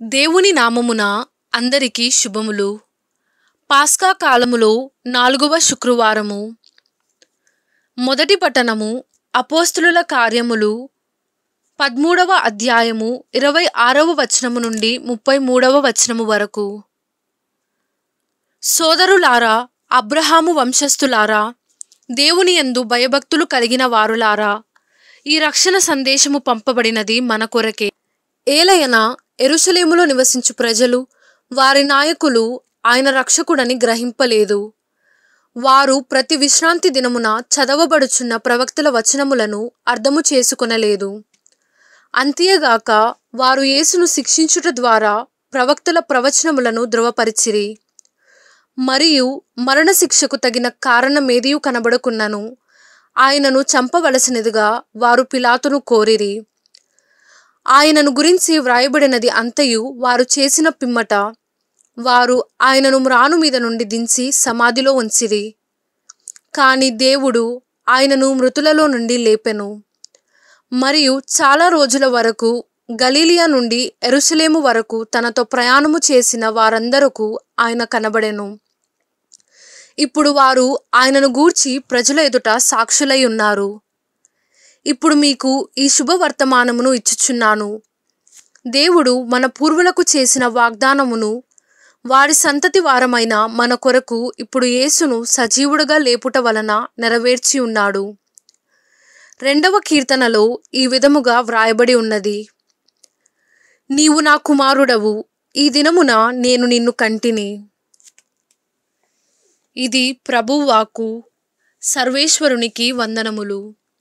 దేవుని నామమున అందరికీ శుభములు పాస్కా కాలములో నాలుగవ శుక్రవారము మొదటి పట్టణము అపోస్తులుల కార్యములు పదమూడవ అధ్యాయము ఇరవై ఆరవ వచనము నుండి ముప్పై మూడవ వచనము వరకు సోదరులారా అబ్రహాము వంశస్థులారా దేవుని యందు భయభక్తులు కలిగిన వారులారా ఈ రక్షణ సందేశము పంపబడినది మన కొరకే ఏలయన ఎరుసలేములో నివసించు ప్రజలు వారి నాయకులు ఆయన రక్షకుడని గ్రహింపలేదు వారు ప్రతి విశ్రాంతి దినమున చదవబడుచున్న ప్రవక్తల వచనములను అర్థము చేసుకొనలేదు అంతేగాక వారు యేసును శిక్షించుట ద్వారా ప్రవక్తల ప్రవచనములను ధృవపరిచిరి మరియు మరణశిక్షకు తగిన కారణమేదియు కనబడకున్నను ఆయనను చంపవలసినదిగా వారు పిలాతును కోరిరి ఆయనను గురించి వ్రాయబడినది అంతయు వారు చేసిన పిమ్మట వారు ఆయనను మ్రాను మీద నుండి దించి సమాధిలో ఉంచిరి కాని దేవుడు ఆయనను మృతులలో నుండి లేపెను మరియు చాలా రోజుల వరకు గలీలియా నుండి ఎరుసలేము వరకు తనతో ప్రయాణము చేసిన వారందరకు ఆయన కనబడెను ఇప్పుడు వారు ఆయనను గూర్చి ప్రజల ఎదుట సాక్షులై ఉన్నారు ఇప్పుడు మీకు ఈ శుభవర్తమానమును ఇచ్చుచున్నాను దేవుడు మన పూర్వులకు చేసిన వాగ్దానమును వారి సంతతి వారమైన మన కొరకు ఇప్పుడు యేసును సజీవుడుగా లేపుట వలన నెరవేర్చి ఉన్నాడు రెండవ కీర్తనలో ఈ విధముగా వ్రాయబడి ఉన్నది నీవు నా కుమారుడవు ఈ దినమున నేను నిన్ను కంటిని ఇది ప్రభువాకు సర్వేశ్వరునికి వందనములు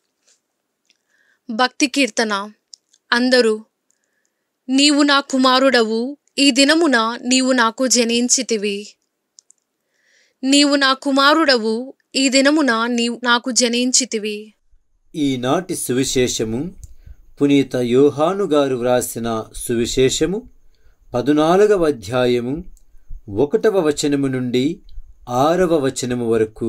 భక్తి కీర్తన అందరూ నీవు నా కుమారుడవు ఈ దినమున నీవు నాకు జనించితివి నీవు నా కుమారుడవు ఈ దినమున నీవు నాకు జనించితివి ఈనాటి సువిశేషము పునీత యోహాను గారు వ్రాసిన సువిశేషము పదునాలుగవ అధ్యాయము ఒకటవ వచనము నుండి ఆరవ వచనము వరకు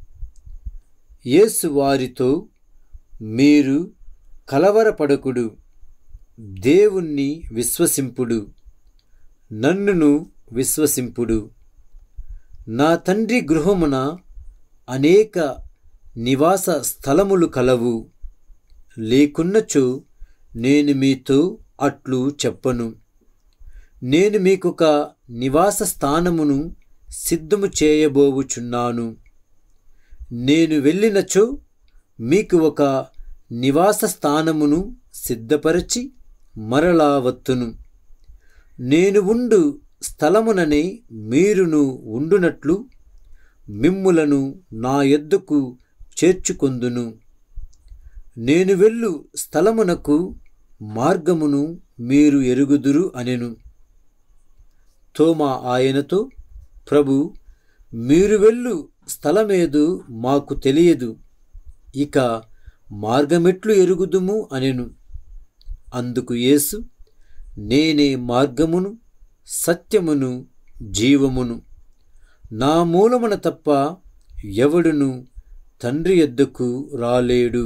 యేసు వారితో మీరు కలవరపడకుడు దేవుణ్ణి విశ్వసింపుడు నన్నును విశ్వసింపుడు నా తండ్రి గృహమున అనేక నివాస స్థలములు కలవు లేకున్నచో నేను మీతో అట్లు చెప్పను నేను మీకొక నివాస స్థానమును సిద్ధము చేయబోవుచున్నాను నేను వెళ్ళినచో మీకు ఒక నివాస స్థానమును సిద్ధపరచి మరలా వత్తును నేను ఉండు స్థలముననే మీరును ఉండునట్లు మిమ్ములను నా యొద్దకు చేర్చుకొందును నేను వెళ్ళు స్థలమునకు మార్గమును మీరు ఎరుగుదురు అనెను తోమా ఆయనతో ప్రభు మీరు వెళ్ళు స్థలమేదు మాకు తెలియదు ఇక మార్గమెట్లు ఎరుగుదుము అనెను అందుకు యేసు నేనే మార్గమును సత్యమును జీవమును నా మూలమున తప్ప ఎవడును తండ్రి యొద్దకు రాలేడు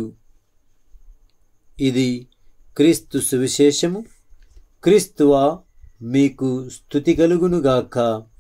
ఇది క్రీస్తు సువిశేషము క్రీస్తువా మీకు స్థుతి కలుగునుగాక